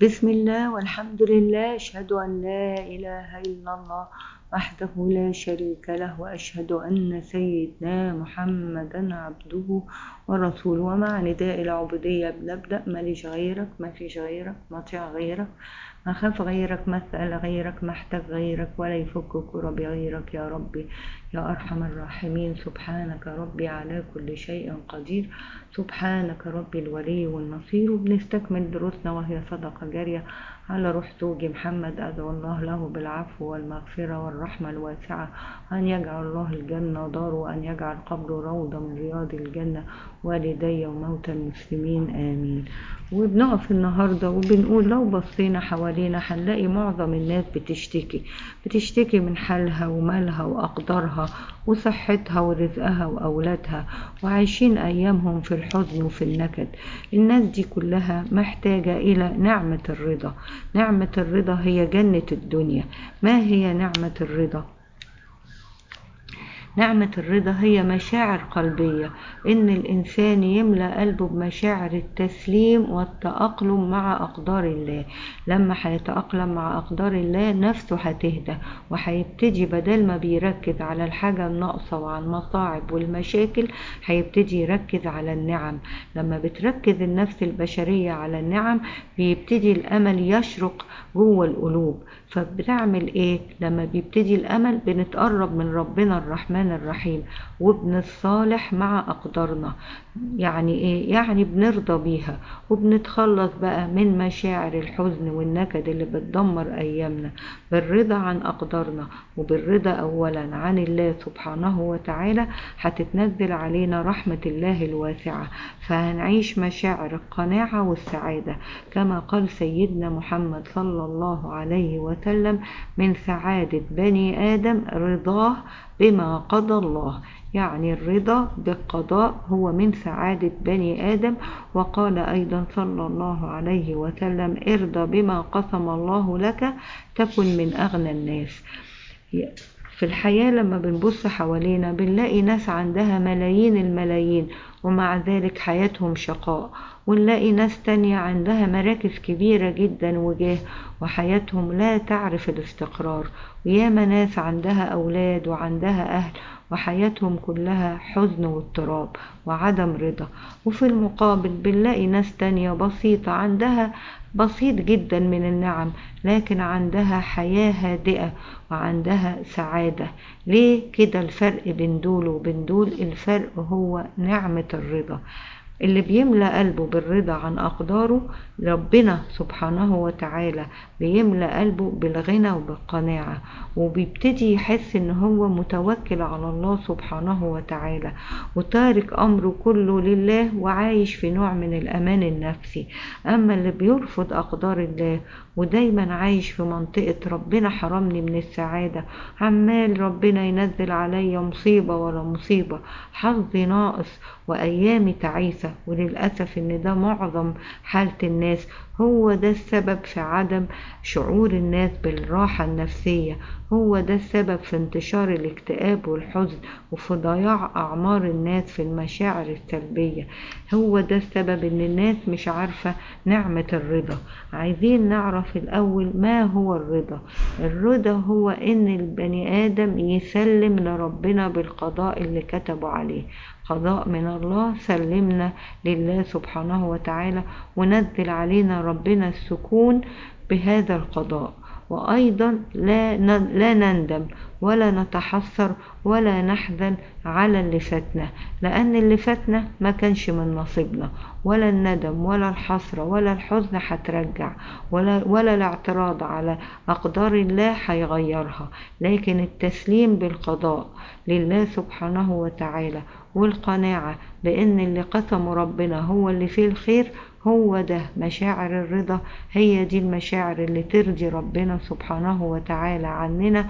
بسم الله والحمد لله أشهد أن لا إله إلا الله وحده لا شريك له وأشهد أن سيدنا محمدا عبده ورسوله ومع نداء العبودية بنبدأ ماليش غيرك ما فيش غيرك ما طيع غيرك ما خاف غيرك ما اسأل غيرك ما احتاج غيرك ولا يفك كرب غيرك يا ربي يا أرحم الراحمين سبحانك ربي على كل شيء قدير سبحانك ربي الولي والنصير وبنستكمل دروسنا وهي صدقة جارية على روح زوجي محمد أدعو الله له بالعفو والمغفرة والرحمة الواسعة أن يجعل الله الجنة داره وأن يجعل قبره روضة من رياض الجنة والدي وموتى المسلمين آمين وبنقف النهاردة وبنقول لو بصينا حوالينا هنلاقي معظم الناس بتشتكي بتشتكي من حالها ومالها وأقدارها وصحتها ورزقها وأولادها وعايشين أيامهم في الحزن وفي النكد الناس دي كلها محتاجة إلى نعمة الرضا نعمة الرضا هي جنة الدنيا ما هي نعمة الرضا نعمة الرضا هي مشاعر قلبية إن الإنسان يملأ قلبه بمشاعر التسليم والتأقلم مع أقدار الله لما هيتأقلم مع أقدار الله نفسه هتهدى وهيبتدي بدل ما بيركز على الحاجة الناقصة وعلى المصاعب والمشاكل هيبتدي يركز على النعم لما بتركز النفس البشرية على النعم بيبتدي الأمل يشرق جوه القلوب فبنعمل ايه لما بيبتدي الامل بنتقرب من ربنا الرحمن الرحيم وبنتصالح مع اقدارنا يعني ايه يعني بنرضى بيها وبنتخلص بقى من مشاعر الحزن والنكد اللي بتدمر ايامنا بالرضا عن اقدارنا وبالرضا اولا عن الله سبحانه وتعالى هتتنزل علينا رحمة الله الواسعة فهنعيش مشاعر القناعة والسعادة كما قال سيدنا محمد صلى الله عليه وسلم من سعادة بني آدم رضاه بما قضى الله يعني الرضا بالقضاء هو من سعادة بني آدم وقال أيضا صلى الله عليه وسلم ارضى بما قسم الله لك تكن من أغنى الناس في الحياة لما بنبص حوالينا بنلاقي ناس عندها ملايين الملايين ومع ذلك حياتهم شقاء ونلاقي ناس تانية عندها مراكز كبيرة جدا وجاه وحياتهم لا تعرف الاستقرار وياما ناس عندها أولاد وعندها أهل وحياتهم كلها حزن واضطراب وعدم رضا وفي المقابل بنلاقي ناس تانية بسيطة عندها بسيط جدا من النعم لكن عندها حياة هادئة وعندها سعادة ليه كده الفرق بين دول وبين دول الفرق هو نعمة الرضا اللي بيملأ قلبه بالرضا عن أقداره ربنا سبحانه وتعالى بيملأ قلبه بالغنى وبالقناعة وبيبتدي يحس ان هو متوكل على الله سبحانه وتعالى وتارك أمره كله لله وعايش في نوع من الأمان النفسي أما اللي بيرفض أقدار الله ودايما عايش في منطقة ربنا حرمني من السعادة عمال ربنا ينزل عليا مصيبة ولا مصيبة حظي ناقص وأيامي تعيسة وللأسف إن ده معظم حالة الناس هو ده السبب في عدم شعور الناس بالراحة النفسية هو ده السبب في انتشار الاكتئاب والحزن وفي ضياع أعمار الناس في المشاعر السلبية هو ده السبب ان الناس مش عارفة نعمة الرضا عايزين نعرف الأول ما هو الرضا الرضا هو ان البني آدم يسلم لربنا بالقضاء اللي كتبه عليه قضاء من الله سلمنا لله سبحانه وتعالى ونزل علينا ربنا السكون بهذا القضاء وأيضا لا لا نندم ولا نتحسر ولا نحزن على اللي فاتنا لأن اللي فاتنا ما كانش من نصيبنا ولا الندم ولا الحسرة ولا الحزن هترجع ولا, ولا الاعتراض على أقدار الله هيغيرها لكن التسليم بالقضاء لله سبحانه وتعالى والقناعة بأن اللي قسمه ربنا هو اللي فيه الخير هو ده مشاعر الرضا هي دي المشاعر اللي ترضي ربنا سبحانه وتعالى عننا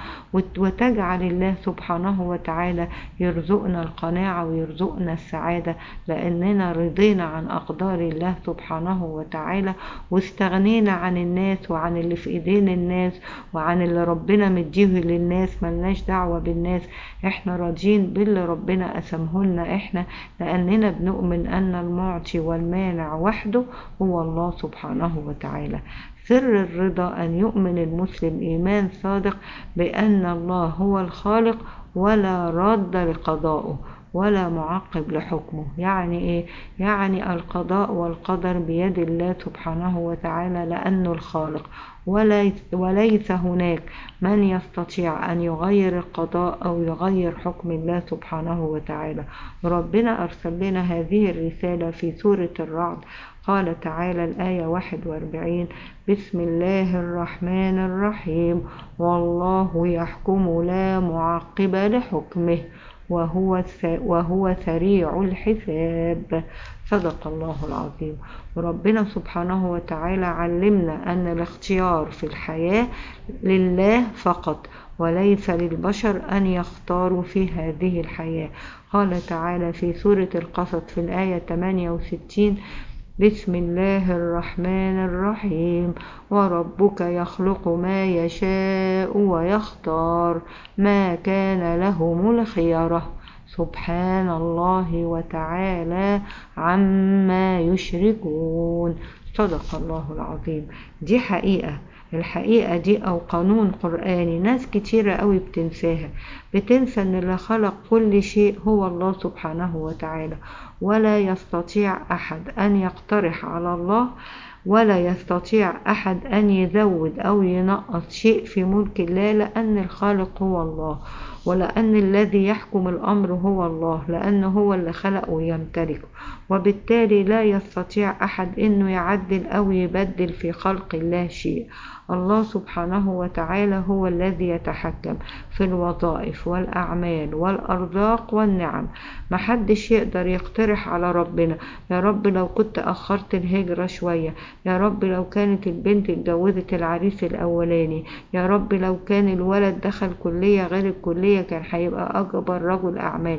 وتجعل الله سبحانه وتعالى يرزقنا القناعة ويرزقنا السعادة لأننا رضينا عن أقدار الله سبحانه وتعالى واستغنينا عن الناس وعن اللي في إيدين الناس وعن اللي ربنا مديه للناس ملناش دعوة بالناس احنا راضيين باللي ربنا قسمه لنا احنا لأننا بنؤمن أن المعطي والمانع وحده كله هو الله سبحانه وتعالى سر الرضا أن يؤمن المسلم إيمان صادق بأن الله هو الخالق ولا راد لقضائه ولا معقب لحكمه يعني إيه؟ يعني القضاء والقدر بيد الله سبحانه وتعالى لأنه الخالق وليس, وليس هناك من يستطيع أن يغير القضاء أو يغير حكم الله سبحانه وتعالى ربنا أرسل لنا هذه الرسالة في سورة الرعد قال تعالى الآية 41 بسم الله الرحمن الرحيم والله يحكم لا معقب لحكمه وهو وهو سريع الحساب صدق الله العظيم وربنا سبحانه وتعالى علمنا أن الاختيار في الحياة لله فقط وليس للبشر أن يختاروا في هذه الحياة قال تعالى في سورة القصص في الآية 68 بسم الله الرحمن الرحيم وربك يخلق ما يشاء ويختار ما كان لهم الخيرة سبحان الله وتعالى عما يشركون صدق الله العظيم دي حقيقة الحقيقة دي أو قانون قرآني ناس كتيرة قوي بتنساها بتنسى أن اللي خلق كل شيء هو الله سبحانه وتعالى ولا يستطيع أحد أن يقترح على الله ولا يستطيع أحد أن يزود أو ينقص شيء في ملك الله لأن الخالق هو الله ولأن الذي يحكم الأمر هو الله لأنه هو اللي خلق ويمتلكه وبالتالي لا يستطيع أحد أنه يعدل أو يبدل في خلق الله شيء الله سبحانه وتعالى هو الذي يتحكم في الوظائف والأعمال والأرزاق والنعم محدش يقدر يقترح على ربنا يا رب لو كنت أخرت الهجرة شوية يا رب لو كانت البنت اتجوزت العريس الأولاني يا رب لو كان الولد دخل كلية غير الكلية كان هيبقى أكبر رجل أعمال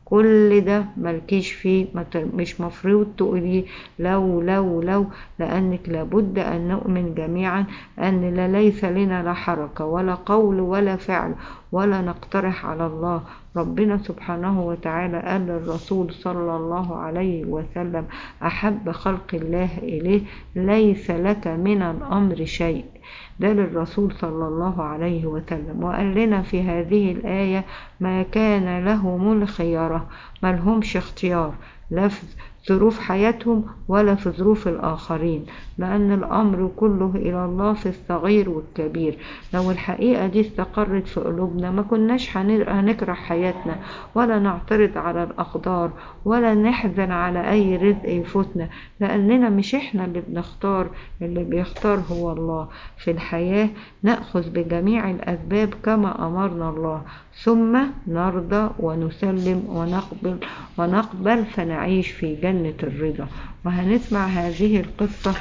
كل ده ملكيش فيه مش مفروض تقولي لو لو لو لأنك لابد أن نؤمن جميعا أن لا ليس لنا لا حركة ولا قول ولا فعل ولا نقترح على الله ربنا سبحانه وتعالى قال للرسول صلى الله عليه وسلم أحب خلق الله إليه ليس لك من الأمر شيء ده للرسول صلى الله عليه وسلم وقال لنا في هذه الآية ما كان لهم الخيارة ما لهمش اختيار لا في ظروف حياتهم ولا في ظروف الآخرين لأن الأمر كله إلى الله في الصغير والكبير لو الحقيقة دي استقرت في قلوبنا ما كناش هنكره حياتنا ولا نعترض على الأقدار ولا نحزن على أي رزق يفوتنا لأننا مش إحنا اللي بنختار اللي بيختار هو الله في الحياة نأخذ بجميع الأسباب كما أمرنا الله ثم نرضى ونسلم ونقبل ونقبل فنعيش في جنة الرضا وهنسمع هذه القصة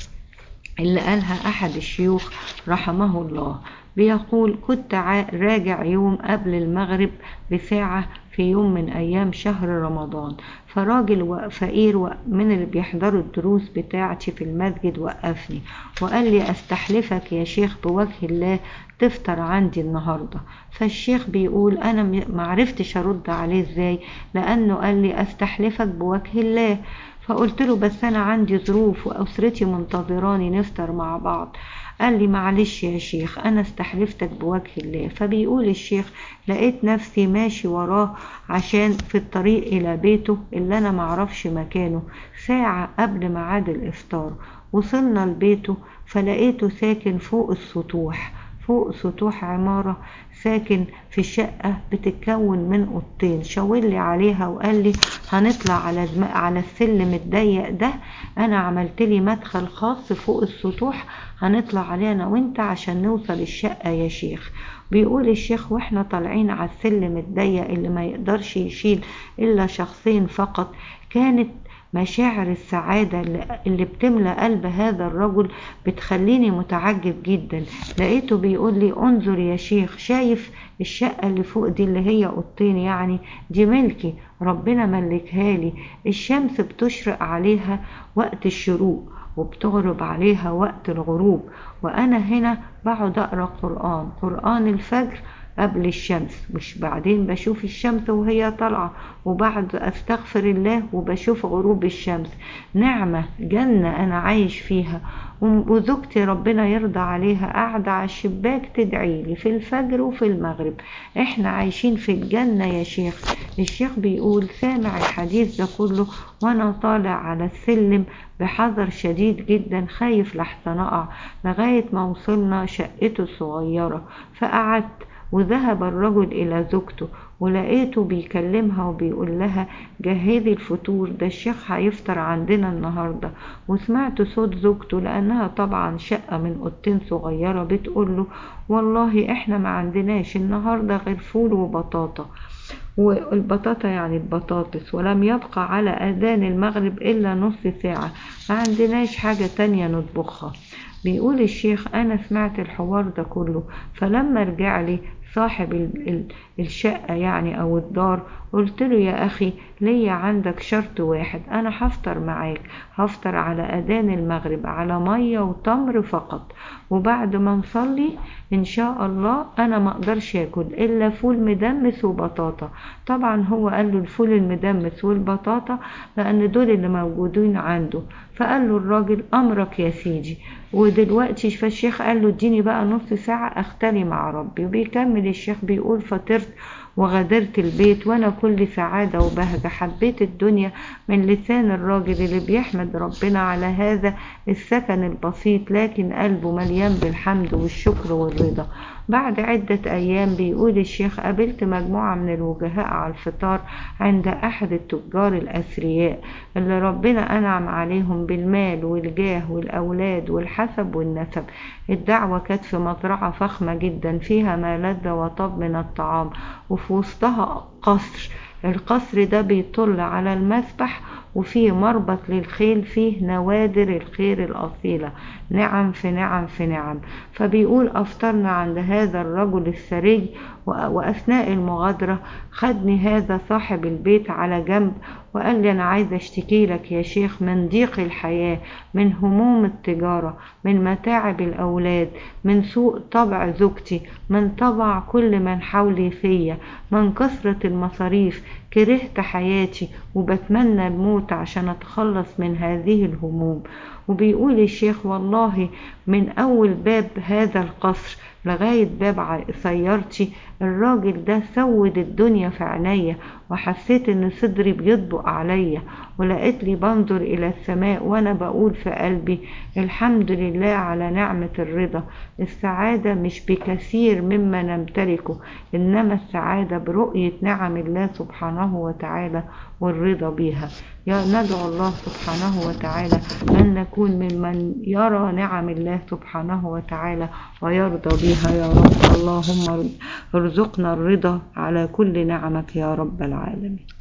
اللي قالها أحد الشيوخ رحمه الله بيقول كنت راجع يوم قبل المغرب بساعة في يوم من أيام شهر رمضان فراجل فقير من اللي بيحضروا الدروس بتاعتي في المسجد وقفني وقال لي أستحلفك يا شيخ بوجه الله تفطر عندي النهاردة فالشيخ بيقول أنا معرفتش أرد عليه إزاي لأنه قال لي أستحلفك بوجه الله فقلت له بس أنا عندي ظروف وأسرتي منتظراني نفطر مع بعض قال لي معلش يا شيخ أنا استحلفتك بوجه الله فبيقول الشيخ لقيت نفسي ماشي وراه عشان في الطريق إلى بيته اللي أنا معرفش مكانه ساعة قبل ميعاد الإفطار وصلنا لبيته فلقيته ساكن فوق السطوح فوق سطوح عمارة ساكن في شقة بتتكون من أوضتين شاور لي عليها وقال لي هنطلع على زم... على السلم الضيق ده أنا عملت لي مدخل خاص فوق السطوح هنطلع عليه أنا وأنت عشان نوصل الشقة يا شيخ بيقول الشيخ واحنا طالعين على السلم الضيق اللي ما يقدرش يشيل إلا شخصين فقط كانت مشاعر السعادة اللي بتملى قلب هذا الرجل بتخليني متعجب جدا لقيته بيقول لي انظر يا شيخ شايف الشقة اللي فوق دي اللي هي اوضتين يعني دي ملكي ربنا ملكها لي الشمس بتشرق عليها وقت الشروق وبتغرب عليها وقت الغروب وأنا هنا بقعد أقرأ قرآن قرآن الفجر قبل الشمس مش بعدين بشوف الشمس وهي طالعة وبعد أستغفر الله وبشوف غروب الشمس نعمة جنة أنا عايش فيها وزوجتي ربنا يرضى عليها قاعدة على الشباك تدعي لي في الفجر وفي المغرب احنا عايشين في الجنة يا شيخ الشيخ بيقول سامع الحديث ده كله وانا طالع على السلم بحذر شديد جدا خايف لحسن اقع لغاية ما وصلنا شقته الصغيرة فقعدت وذهب الرجل إلى زوجته ولقيته بيكلمها وبيقول لها جهزي الفطور ده الشيخ هيفطر عندنا النهاردة وسمعت صوت زوجته لأنها طبعا شقة من أوضتين صغيرة بتقول له والله احنا ما عندناش النهاردة غير فول وبطاطا والبطاطا يعني البطاطس ولم يبقى على أذان المغرب إلا نص ساعة ما عندناش حاجة تانية نطبخها بيقول الشيخ أنا سمعت الحوار ده كله فلما رجع لي صاحب ال ال الشقة يعني أو الدار قلت له يا أخي ليا عندك شرط واحد أنا هفطر معاك هفطر على أذان المغرب على مية وتمر فقط وبعد ما نصلي إن شاء الله أنا ما أقدرش أكل إلا فول مدمس وبطاطا طبعا هو قال له الفول المدمس والبطاطا لأن دول اللي موجودين عنده فقال له الراجل أمرك يا سيدي ودلوقتي فالشيخ قال له اديني بقى نص ساعة أختلي مع ربي وبيكمل الشيخ بيقول فطرت وغادرت البيت وانا كل سعادة وبهجة حبيت الدنيا من لسان الراجل اللي بيحمد ربنا على هذا السكن البسيط لكن قلبه مليان بالحمد والشكر والرضا بعد عدة أيام بيقول الشيخ قابلت مجموعة من الوجهاء على الفطار عند أحد التجار الأثرياء اللي ربنا أنعم عليهم بالمال والجاه والأولاد والحسب والنسب الدعوة كانت في مزرعة فخمة جدا فيها ما لذ وطاب من الطعام وفي وسطها قصر القصر ده بيطل على المسبح وفيه مربط للخيل فيه نوادر الخير الأصيلة نعم في نعم في نعم فبيقول أفطرنا عند هذا الرجل الثري وأثناء المغادرة خدني هذا صاحب البيت على جنب وقال لي أنا عايز أشتكي لك يا شيخ من ضيق الحياة من هموم التجارة من متاعب الأولاد من سوء طبع زوجتي من طبع كل من حولي فيا من كثرة المصاريف كرهت حياتي وبتمنى الموت عشان أتخلص من هذه الهموم وبيقول الشيخ والله من أول باب هذا القصر لغاية باب سيارتي الراجل ده سود الدنيا في عينيا وحسيت ان صدري بيطبق عليا ولقيت لي بنظر الى السماء وانا بقول في قلبي الحمد لله على نعمة الرضا السعادة مش بكثير مما نمتلكه انما السعادة برؤية نعم الله سبحانه وتعالى والرضا بها يا ندعو الله سبحانه وتعالى أن نكون ممن يرى نعم الله سبحانه وتعالى ويرضى بها يا رب اللهم ارزقنا الرضا على كل نعمك يا رب العالمين